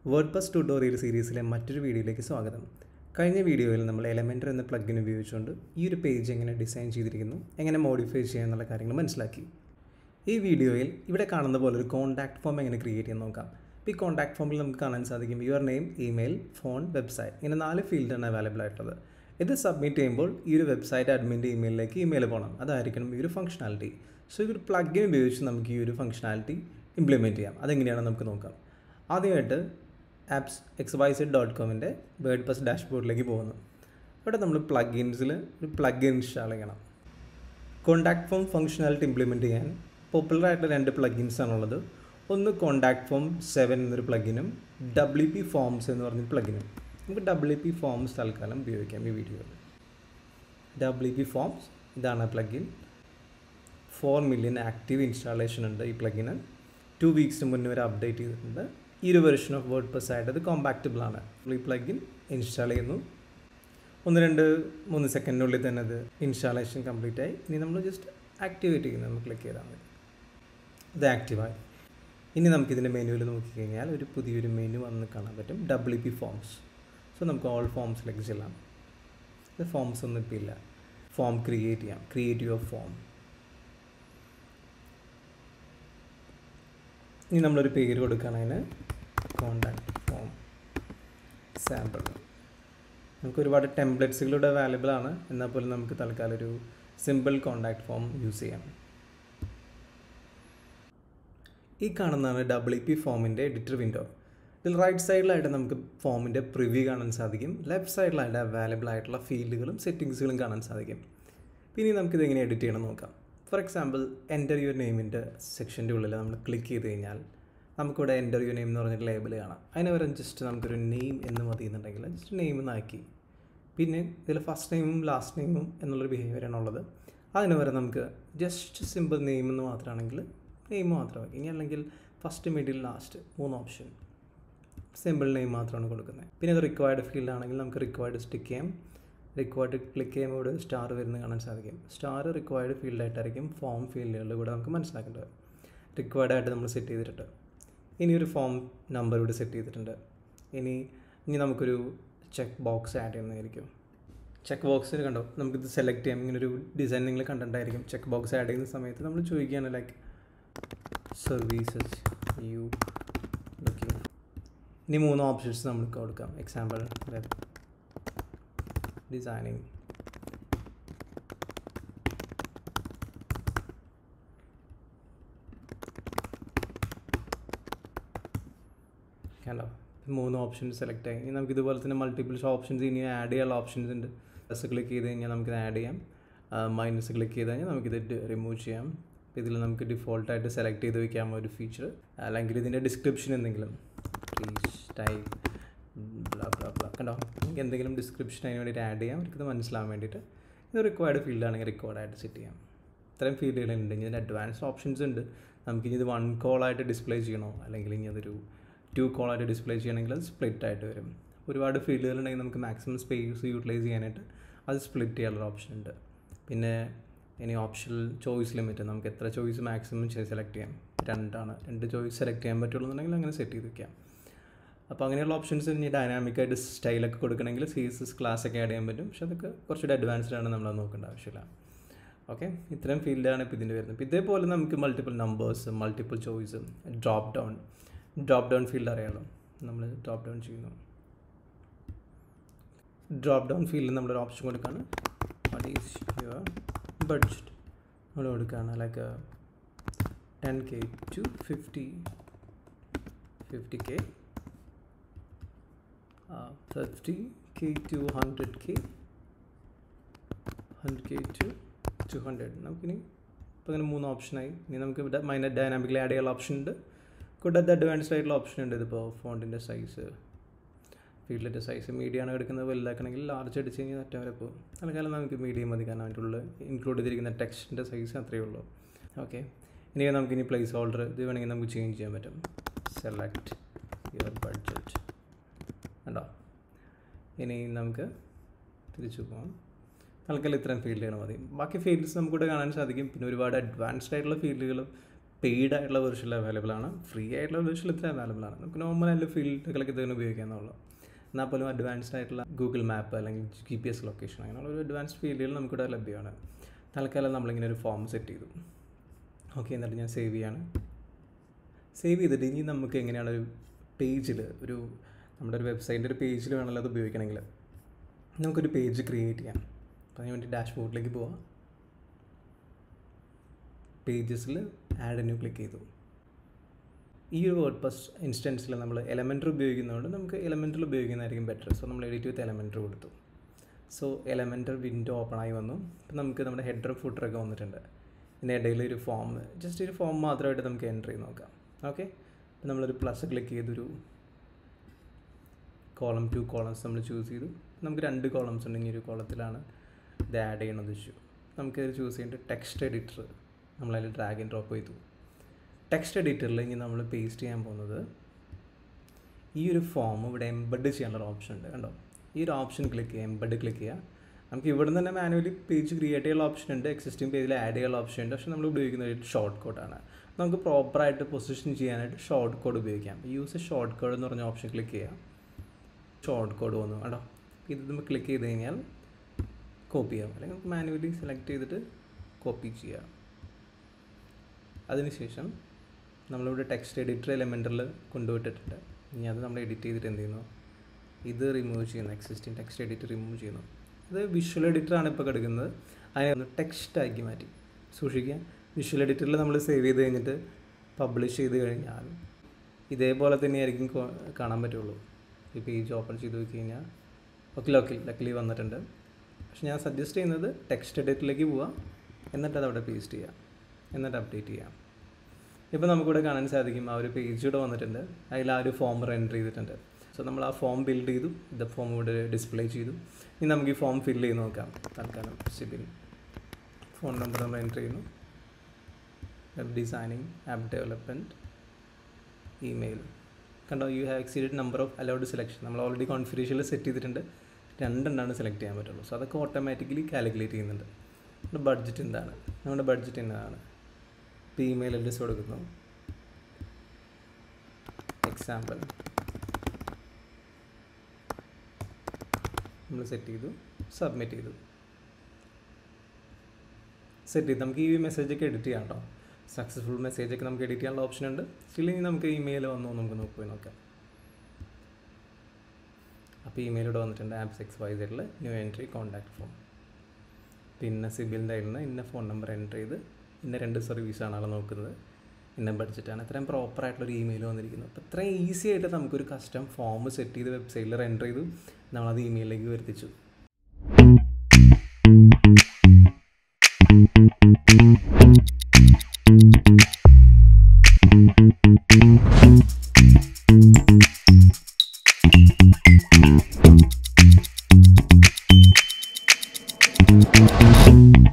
Word plus tutorial സീരീസിലെ മറ്റൊരു വീഡിയോയിലേക്ക് സ്വാഗതം കഴിഞ്ഞ വീഡിയോയിൽ നമ്മൾ എലമെൻറ്റർ എന്ന പ്ലഗിൻ ഉപയോഗിച്ചുകൊണ്ട് ഈ ഒരു പേജ് എങ്ങനെ ഡിസൈൻ ചെയ്തിരിക്കുന്നു എങ്ങനെ മോഡിഫൈ ചെയ്യാം എന്നുള്ള കാര്യങ്ങൾ മനസ്സിലാക്കി ഈ വീഡിയോയിൽ ഇവിടെ കാണുന്ന പോലെ ഒരു കോൺടാക്ട് ഫോം എങ്ങനെ ക്രിയേറ്റ് ചെയ്യാൻ നോക്കാം ഇപ്പോൾ ഈ കോൺടാക്ട് ഫോമിൽ നമുക്ക് കാണാൻ സാധിക്കും your name email phone website ഇങ്ങനെ നാല് ഫീൽഡാണ് അവൈലബിൾ ആയിട്ടുള്ളത് ഇത് സബ്മിറ്റ് ചെയ്യുമ്പോൾ ഈ ഒരു വെബ്സൈറ്റ് അഡ്മിൻ്റെ ഇമെയിലിലേക്ക് ഇമെയിൽ പോകണം അതായിരിക്കണം ഈ ഒരു ഫംഗ്ഷനാലിറ്റി സോ ഈ ഒരു പ്ലഗിൻ ഉപയോഗിച്ച് നമുക്ക് ഈ ഒരു ഫംഗ്ഷനാലിറ്റി ഇംപ്ലിമെൻറ്റ് ചെയ്യാം അതെങ്ങനെയാണെന്ന് നമുക്ക് നോക്കാം ആദ്യമായിട്ട് apps X Y Z dot കോമിൻ്റെ വേർഡ് പ്ലസ് ഡാഷ്ബോർഡിലേക്ക് പോകുന്നു ഇവിടെ നമ്മൾ പ്ലഗിൻസിൽ ഒരു പ്ലഗ് ഇൻസ്റ്റാൾ ചെയ്യണം കോണ്ടാക്ട് ഫോം ഫംഗ്ഷനാലിറ്റി ഇംപ്ലിമെൻറ്റ് ചെയ്യാൻ പോപ്പുലർ ആയിട്ടുള്ള രണ്ട് പ്ലഗിൻസ് ആണുള്ളത് ഒന്ന് കോണ്ടാക്ട് ഫോം സെവൻ എന്നൊരു പ്ലഗിനും ഡബ്ല്യു പി ഫോംസ് എന്ന് പറഞ്ഞ പ്ലഗിനും നമുക്ക് ഡബ്ല്യു പി ഫോംസ് തൽക്കാലം ഉപയോഗിക്കാം ഈ വീഡിയോയിൽ ഡബ്ല്യു പി ഫോംസ് ഇതാണ് plugin four million active installation ഉണ്ട് ഈ പ്ലഗിന് ടു വീക്സിന് മുന്നേ വരെ അപ്ഡേറ്റ് ചെയ്തിട്ടുണ്ട് ഈ ഒരു വെർഷൻ ഓഫ് വേർഡ് പ്ലസ് ആയിട്ട് അത് കോമ്പാക്റ്റബിൾ ആണ് ഈ പ്ലഗിൻ ഇൻസ്റ്റാൾ ചെയ്യുന്നു ഒന്ന് രണ്ട് മൂന്ന് സെക്കൻഡിനുള്ളിൽ തന്നെ അത് ഇൻസ്റ്റാളേഷൻ കംപ്ലീറ്റ് ആയി ഇനി നമ്മൾ ജസ്റ്റ് ആക്ടിവേറ്റ് ചെയ്യുന്നത് നമ്മൾ ക്ലിക്ക് ചെയ്താൽ മതി ഇത് ആക്റ്റീവായി ഇനി നമുക്കിതിൻ്റെ മെനുവിൽ നോക്കിക്കഴിഞ്ഞാൽ ഒരു പുതിയൊരു മെനു വന്ന് കാണാൻ പറ്റും ഡബ്ല്യു പി ഫോംസ് സോ നമുക്ക് ഓൾ ഫോംസിലേക്ക് ചെല്ലാം ഇത് ഫോംസ് ഒന്നും ഇപ്പോൾ ഇല്ല ഫോം ക്രിയേറ്റ് ചെയ്യാം ക്രിയേറ്റ് യുവർ ഫോം ഇനി നമ്മളൊരു പേര് കൊടുക്കുകയാണ് അതിന് കോണ്ടാക്ട് ഫോം സാമ്പിൾ നമുക്ക് ഒരുപാട് ടെംപ്ലേറ്റ്സുകളിവിടെ അവൈലബിൾ ആണ് എന്നാൽ പോലും നമുക്ക് തൽക്കാലം ഒരു സിമ്പിൾ കോണ്ടാക്ട് ഫോം യൂസ് ചെയ്യാം ഈ കാണുന്നതാണ് ഡബ്ല്യു പി ഫോമിൻ്റെ എഡിറ്റർ വിൻഡോ ഇതിൽ റൈറ്റ് സൈഡിലായിട്ട് നമുക്ക് ഫോമിൻ്റെ പ്രിവ്യൂ കാണാൻ സാധിക്കും ലെഫ്റ്റ് സൈഡിലായിട്ട് അവൈലബിൾ ആയിട്ടുള്ള ഫീൽഡുകളും സെറ്റിങ്സുകളും കാണാൻ സാധിക്കും പിന്നെ നമുക്കിത് എങ്ങനെ എഡിറ്റ് ചെയ്യണം നോക്കാം ഫോർ എക്സാമ്പിൾ എൻ്റർ യുവർ നെയിമിൻ്റെ സെക്ഷൻ്റെ ഉള്ളിൽ നമ്മൾ ക്ലിക്ക് ചെയ്ത് കഴിഞ്ഞാൽ നമുക്കിവിടെ എൻ്റർ യുവർ നെയിം എന്ന് പറഞ്ഞിട്ട് ലേബിൾ കാണാം അതിന് പകരം ജസ്റ്റ് നമുക്കൊരു നെയിം എന്ന് മതി എന്നുണ്ടെങ്കിൽ ജസ്റ്റ് നെയിം എന്നാക്കി പിന്നെ ഇതിൽ ഫസ്റ്റ് നെയിമും ലാസ്റ്റ് നെയിമും എന്നുള്ളൊരു ബിഹേവിയറാണ് ഉള്ളത് അതിന് പകരം നമുക്ക് ജസ്റ്റ് സിമ്പിൾ നെയിം എന്ന് മാത്രമാണെങ്കിൽ നെയിം മാത്രമാക്കി ഇനി അല്ലെങ്കിൽ ഫസ്റ്റ് മിഡിൽ ലാസ്റ്റ് മൂന്ന് ഓപ്ഷൻ സിമ്പിൾ നെയിം മാത്രമാണ് കൊടുക്കുന്നത് പിന്നെ അത് റിക്വയർഡ് ഫീൽഡ് ആണെങ്കിൽ നമുക്ക് റിക്വയർഡ് സ്റ്റിക്ക് ചെയ്യാം റിക്വയർഡ് ക്ലിക്ക് ചെയ്യുമ്പോൾ ഇവിടെ സ്റ്റാർ വരുന്നത് കാണാൻ സാധിക്കും സ്റ്റാർ റിക്വയർഡ് ഫീൽഡായിട്ടായിരിക്കും ഫോം ഫീൽഡുകളിൽ കൂടെ നമുക്ക് മനസ്സിലാക്കേണ്ടത് റിക്വയർഡ് ആയിട്ട് നമ്മൾ സെറ്റ് ചെയ്തിട്ടുണ്ട് ഇനി ഒരു ഫോം നമ്പർ ഇവിടെ സെറ്റ് ചെയ്തിട്ടുണ്ട് ഇനി ഇനി നമുക്കൊരു ചെക്ക് ബോക്സ് ആഡ് ചെയ്യുന്നതായിരിക്കും ചെക്ക് ബോക്സിൽ കണ്ടോ നമുക്കിത് സെലക്ട് ചെയ്യാം ഇങ്ങനെ ഒരു ഡിസൈൻ നിങ്ങൾ കണ്ടിട്ടുണ്ടായിരിക്കും ചെക്ക് ബോക്സ് ആഡ് ചെയ്യുന്ന സമയത്ത് നമ്മൾ ചോദിക്കുകയാണ് ലൈക്ക് സർവീസസ് യു ലുക്കിംഗ് ഇനി മൂന്ന് ഓപ്ഷൻസ് നമുക്ക് കൊടുക്കാം എക്സാമ്പിൾ വെബ് ഡിസൈനിങ് കണ്ടോ മൂന്ന് ഓപ്ഷൻസ് സെലക്ട് ആയി ഇനി നമുക്ക് ഇതുപോലെ തന്നെ മൾട്ടിപ്പിൾസ് ഓപ്ഷൻസ് ഇനി ആഡ് ചെയ്യാനുള്ള ഓപ്ഷൻസ് ഉണ്ട് പ്ലസ് ക്ലിക്ക് ചെയ്ത് കഴിഞ്ഞാൽ നമുക്കിത് ആഡ് ചെയ്യാം മൈനസ് ക്ലിക്ക് ചെയ്ത് കഴിഞ്ഞാൽ നമുക്കിത് റിമൂവ് ചെയ്യാം ഇതിൽ നമുക്ക് ഡിഫോൾട്ടായിട്ട് സെലക്ട് ചെയ്ത് വെക്കാം ഒരു ഫീച്ചർ അല്ലെങ്കിൽ ഇതിൻ്റെ ഡിസ്ക്രിപ്ഷൻ എന്തെങ്കിലും please type blah blah blah കണ്ടോ നമുക്ക് എന്തെങ്കിലും ഡിസ്ക്രിപ്ഷൻ അതിന് വേണ്ടിയിട്ട് ആഡ് ചെയ്യാം അവർക്കിത് മനസ്സിലാവാൻ വേണ്ടിയിട്ട് ഇത് റിക്വയർഡ് ഫീൽഡാണെങ്കിൽ റിക്വയർഡായിട്ട് സെറ്റ് ചെയ്യാം ഇത്രയും ഫീൽഡുകളുണ്ട് ഇനി ഇതിൻ്റെ അഡ്വാൻസ് ഓപ്ഷൻസ് ഉണ്ട് നമുക്കിനി ഇത് വൺ കോളായിട്ട് ഡിസ്പ്ലേ ചെയ്യണോ അല്ലെങ്കിൽ ഇനി അതൊരു ടു കോളായിട്ട് ഡിസ്പ്ലേ ചെയ്യണമെങ്കിൽ അത് സ്പ്ലിറ്റ് ആയിട്ട് വരും ഒരുപാട് ഫീൽഡുകളുണ്ടെങ്കിൽ നമുക്ക് മാക്സിമം സ്പേസ് യൂട്ടിലൈസ് ചെയ്യാനായിട്ട് അത് സ്പ്ലിറ്റ് ചെയ്യാനുള്ള ഓപ്ഷൻ ഉണ്ട് പിന്നെ ഇനി ഓപ്ഷണൽ ചോയ്സ് ലിമിറ്റ് നമുക്ക് എത്ര ചോയ്സ് മാക്സിമം സെലക്ട് ചെയ്യാം രണ്ടാണ് രണ്ട് ചോയ്സ് സെലക്ട് ചെയ്യാൻ പറ്റുള്ളൂ എന്നുണ്ടെങ്കിൽ അങ്ങനെ സെറ്റ് ചെയ്ത് വെക്കാം അപ്പോൾ അങ്ങനെയുള്ള ഓപ്ഷൻസ് ഇനി ഡൈനാമിക്കായിട്ട് സ്റ്റൈലൊക്കെ കൊടുക്കണമെങ്കിൽ സി എസ് എസ് ക്ലാസ് ഒക്കെ ആഡ് ചെയ്യാൻ പറ്റും പക്ഷെ അതൊക്കെ കുറച്ചുകൂടി അഡ്വാൻസ്ഡ് ആണ് നമ്മൾ നോക്കേണ്ട ആവശ്യമില്ല ഓക്കെ ഇത്രയും ഫീൽഡാണ് ഇപ്പോൾ ഇതിൻ്റെ വരുന്നത് ഇപ്പോൾ ഇതേപോലെ നമുക്ക് multiple numbers multiple choice drop down drop down field അറിയാമല്ലോ നമ്മൾ ഡ്രോപ്പ് ഡൗൺ ചെയ്യുന്നു ഡ്രോപ്പ് ഡൗൺ ഫീൽഡിൽ നമ്മളൊരു ഓപ്ഷൻ കൊടുക്കുകയാണ് വാട്ട് ഈസ് യുവർ ബഡ്ജറ്റ് നമ്മൾ കൊടുക്കുകയാണ് like ten K to fifty fifty K fifty K to hundred K hundred K to two hundred നമുക്കിനി ഇപ്പോൾ ഇങ്ങനെ മൂന്ന് ഓപ്ഷനായി ഇനി നമുക്ക് ഇവിടെ മൈനർ ഡൈനാമിക്കലി ആഡ് ചെയ്യാനുള്ള ഓപ്ഷൻ ഉണ്ട് കൂടാതെ അഡ്വാൻസ്ഡ് ആയിട്ടുള്ള ഓപ്ഷൻ ഉണ്ട് ഇതിപ്പോൾ ഫോണ്ടിൻ്റെ സൈസ് ഫീൽഡിൻ്റെ സൈസ് മീഡിയം ആണ് എടുക്കുന്നത് വലുതാക്കണമെങ്കിൽ ലാർജ് അടിച്ച് കഴിഞ്ഞാൽ അറ്റം വരെ പോകും തൽക്കാലം നമുക്ക് മീഡിയം മതി കാരണം അതിൻ്റെ ഉള്ളിൽ ഇൻക്ലൂഡ് ചെയ്തിരിക്കുന്ന ടെക്സ്റ്റിൻ്റെ സൈസ് അത്രയേ ഉള്ളൂ ഓക്കെ ഇനി നമുക്ക് ഇനി പ്ലേസ് ഹോൾഡർ ഇത് വേണമെങ്കിൽ നമുക്ക് ചേഞ്ച് ചെയ്യാൻ പറ്റും സെലക്ട് യുവർ ബഡ്ജറ്റ് കണ്ടോ ഇനി നമുക്ക് തിരിച്ചു പോകാം തൽക്കാലം ഇത്രയും ഫീൽഡുകൾ മതി ബാക്കി ഫീൽഡ്സ് നമുക്കിവിടെ കാണാൻ സാധിക്കും പിന്നെ ഒരുപാട് അഡ്വാൻസ്ഡ് ആയിട്ടുള്ള ഫീൽഡുകൾ പെയ്ഡ് ആയിട്ടുള്ള വെർഷനിൽ അവൈലബിൾ ആണ് ഫ്രീ ആയിട്ടുള്ള വെർഷനിൽ ഇത്ര അവൈലബിൾ ആണ് നമുക്ക് നോർമൽ ആയിട്ടുള്ള ഫീൽഡുകളൊക്കെ ഇതിന് ഉപയോഗിക്കാമെന്നുള്ളൂ എന്നാൽ പോലും അഡ്വാൻസ്ഡ് ആയിട്ടുള്ള ഗൂഗിൾ മാപ്പ് അല്ലെങ്കിൽ ജി പി എസ് ലൊക്കേഷൻ അങ്ങനെയുള്ള ഒരു അഡ്വാൻസ്ഡ് ഫീൽഡുകൾ നമുക്കിവിടെ ലഭ്യമാണ് തൽക്കാലം നമ്മളിങ്ങനെ ഒരു ഫോം സെറ്റ് ചെയ്തു ഓക്കെ എന്നിട്ട് ഞാൻ സേവ് ചെയ്യാണ് സേവ് ചെയ്തിട്ട് ഇനി നമുക്ക് എങ്ങനെയാണ് ഒരു പേജിൽ ഒരു നമ്മുടെ ഒരു വെബ്സൈറ്റിൻ്റെ ഒരു പേജിൽ വേണമല്ലോ അത് ഉപയോഗിക്കണമെങ്കിൽ നമുക്കൊരു പേജ് ക്രിയേറ്റ് ചെയ്യാം അപ്പോൾ അതിന് വേണ്ടി ഡാഷ്ബോർഡിലേക്ക് പോവാം പേജസിൽ ആഡ് ന്യൂ ക്ലിക്ക് ചെയ്തു ഈ ഒരു വേർഡ് പ്ലസ് ഇൻസ്റ്റൻസിൽ നമ്മൾ എലമെൻറ്റർ ഉപയോഗിക്കുന്നതുകൊണ്ട് നമുക്ക് എലമെൻറ്ററിൽ ഉപയോഗിക്കുന്നതായിരിക്കും ബെറ്റർ സോ നമ്മൾ എഡിറ്റ് വിത്ത് എലമെൻറ്റർ കൊടുത്തു സോ എലമെൻറ്റർ വിൻഡോ ഓപ്പൺ ആയി വന്നു അപ്പോൾ നമുക്ക് നമ്മുടെ ഹെഡർ ഫുട്ടറൊക്കെ വന്നിട്ടുണ്ട് ഇതിൻ്റെ ഇടയിൽ ഒരു ഫോം ജസ്റ്റ് ഒരു ഫോം മാത്രമായിട്ട് നമുക്ക് എൻ്റർ ചെയ്ത് നോക്കാം ഓക്കെ അപ്പോൾ നമ്മളൊരു പ്ലസ് ക്ലിക്ക് ചെയ്തൊരു കോളം ടു കോളംസ് നമ്മൾ ചൂസ് ചെയ്തു നമുക്ക് രണ്ട് കോളംസ് ഉണ്ടെങ്കിൽ ഒരു കോളത്തിലാണ് ഇത് ആഡ് ചെയ്യണമെന്ന് വെച്ചു നമുക്ക് ഇത് ചൂസ് ചെയ്യേണ്ട ടെക്സ്റ്റ് എഡിറ്റർ നമ്മളതിൽ ഡ്രാഗ് ആൻഡ് ഡ്രോപ്പ് ചെയ്തു ടെക്സ്റ്റ് എഡിറ്ററിൽ ഇനി നമ്മൾ പേസ്റ്റ് ചെയ്യാൻ പോകുന്നത് ഈ ഒരു ഫോം ഇവിടെ എംബഡ് ചെയ്യാനുള്ള ഓപ്ഷൻ ഉണ്ട് കണ്ടോ ഈ ഒരു ഓപ്ഷൻ ക്ലിക്ക് ചെയ്യുക എംബഡ് ക്ലിക്ക് ചെയ്യുക നമുക്ക് ഇവിടെ നിന്ന് തന്നെ മാനുവലി പേജ് ക്രിയേറ്റ് ചെയ്യാനുള്ള ഓപ്ഷൻ ഉണ്ട് എക്സിസ്റ്റിംഗ് പേജിൽ ആഡ് ചെയ്യാനുള്ള ഓപ്ഷൻ ഉണ്ട് പക്ഷേ നമ്മൾ ഉപയോഗിക്കുന്ന ഒരു ഷോർട്ട് കോഡാണ് നമുക്ക് പ്രോപ്പറായിട്ട് പൊസിഷൻ ചെയ്യാനായിട്ട് ഷോർട്ട് കോഡ് ഉപയോഗിക്കാം യൂസ് ഷോർട്ട് കോഡ് എന്ന് പറഞ്ഞ ഓപ്ഷൻ ക്ലിക്ക് ചെയ്യാം ഷോർട്ട് കോഡ് വന്നു കേട്ടോ ഇത് നമ്മൾ ക്ലിക്ക് ചെയ്ത് കഴിഞ്ഞാൽ കോപ്പി ചെയ്യാം അല്ലെങ്കിൽ നമുക്ക് മാനുവലി സെലക്ട് ചെയ്തിട്ട് കോപ്പി ചെയ്യാം അതിനുശേഷം നമ്മളിവിടെ ടെക്സ്റ്റ് എഡിറ്റർ എലമെൻറ്ററിൽ കൊണ്ടുപോയിട്ടിട്ടുണ്ട് ഇനി അത് നമ്മൾ എഡിറ്റ് ചെയ്തിട്ട് എന്ത് ചെയ്യുന്നു ഇത് റിമൂവ് ചെയ്യുന്നു എക്സിസ്റ്റിംഗ് ടെക്സ്റ്റ് എഡിറ്റർ റിമൂവ് ചെയ്യുന്നു ഇത് വിഷ്വൽ എഡിറ്ററാണ് ഇപ്പോൾ കിടക്കുന്നത് അതിനെ ഒന്ന് ടെക്സ്റ്റ് ആക്കി മാറ്റി സൂക്ഷിക്കുക വിഷ്വൽ എഡിറ്ററിൽ നമ്മൾ സേവ് ചെയ്ത് കഴിഞ്ഞിട്ട് പബ്ലിഷ് ചെയ്ത് കഴിഞ്ഞാൽ ഇതേപോലെ തന്നെയായിരിക്കും കാണാൻ പറ്റുള്ളൂ ഈ പേജ് ഓപ്പൺ ചെയ്ത് നോക്കി കഴിഞ്ഞാൽ ഓക്കെ ലോക്കെ ലക്കിലി വന്നിട്ടുണ്ട് പക്ഷെ ഞാൻ സജസ്റ്റ് ചെയ്യുന്നത് ടെക്സ്റ്റ് എഡിറ്ററിലേക്ക് പോവാം എന്നിട്ട് അത് അവിടെ പേസ്റ്റ് ചെയ്യാം എന്നിട്ട് അപ്ഡേറ്റ് ചെയ്യാം ഇപ്പോൾ നമുക്കിവിടെ കാണാൻ സാധിക്കും ആ ഒരു പേജ് ഇവിടെ വന്നിട്ടുണ്ട് അതിൽ ആ ഒരു ഫോം റെൻഡർ ചെയ്തിട്ടുണ്ട് സോ നമ്മൾ ആ ഫോം ബിൽഡ് ചെയ്തു ഇത് ഫോം ഇവിടെ ഡിസ്പ്ലേ ചെയ്തു ഇനി നമുക്ക് ഈ ഫോം ഫില്ല് ചെയ്ത് നോക്കാം തൽക്കാലം സിബിൻ ഫോൺ നമ്പർ നമ്മൾ എൻ്റർ ചെയ്യുന്നു web designing app development email കണ്ടോ you have exceeded number of allowed selection നമ്മൾ ഓൾറെഡി കോൺഫിഗറേഷനിൽ സെറ്റ് ചെയ്തിട്ടുണ്ട് രണ്ടെണ്ണമാണ് സെലക്ട് ചെയ്യാൻ പറ്റുള്ളൂ സോ അതൊക്കെ ഓട്ടോമാറ്റിക്കലി കാൽക്കുലേറ്റ് ചെയ്യുന്നുണ്ട് നമ്മുടെ ബഡ്ജറ്റ് എന്താണ് നമ്മുടെ ബഡ്ജറ്റ് എന്നതാണ് ഇപ്പോൾ ഇമെയിൽ അഡ്രസ് കൊടുക്കുന്നു എക്സാമ്പിൾ നമ്മൾ സെറ്റ് ചെയ്തു സബ്മിറ്റ് ചെയ്തു സെറ്റ് ചെയ്ത് നമുക്ക് ഈ മെസ്സേജൊക്കെ എഡിറ്റ് ചെയ്യാം കേട്ടോ സക്സസ്ഫുൾ മെസ്സേജൊക്കെ നമുക്ക് എഡിറ്റ് ചെയ്യാനുള്ള ഓപ്ഷൻ ഉണ്ട് സ്റ്റിൽ ഇനി നമുക്ക് ഇമെയിൽ വന്നു നമുക്ക് നോക്കി പോയി നോക്കാം അപ്പോൾ ഇമെയിൽ ഇവിടെ വന്നിട്ടുണ്ട് ആപ്സ് എക്സ് വൈ സെഡിൽ ന്യൂ എൻട്രി കോൺടാക്ട് ഫോം പിന്നെ സിബിലിൻ്റെ കയ്യിൽ നിന്ന് ഇന്ന ഫോൺ നമ്പർ എൻ്റർ ചെയ്ത് ഇന്ന രണ്ട് സർവീസാണ് ആൾ നോക്കുന്നത് ഇന്ന ബഡ്ജറ്റാണ് ഇത്രയും പ്രോപ്പറായിട്ടുള്ളൊരു ഇമെയിൽ വന്നിരിക്കുന്നത് അപ്പോൾ ഇത്രയും ഈസി ആയിട്ട് നമുക്കൊരു കസ്റ്റം ഫോം സെറ്റ് ചെയ്ത് വെബ്സൈറ്റിൽ എൻ്റർ ചെയ്തു നമ്മളത് ഇമെയിലിലേക്ക് വരുത്തിച്ചു Thank you.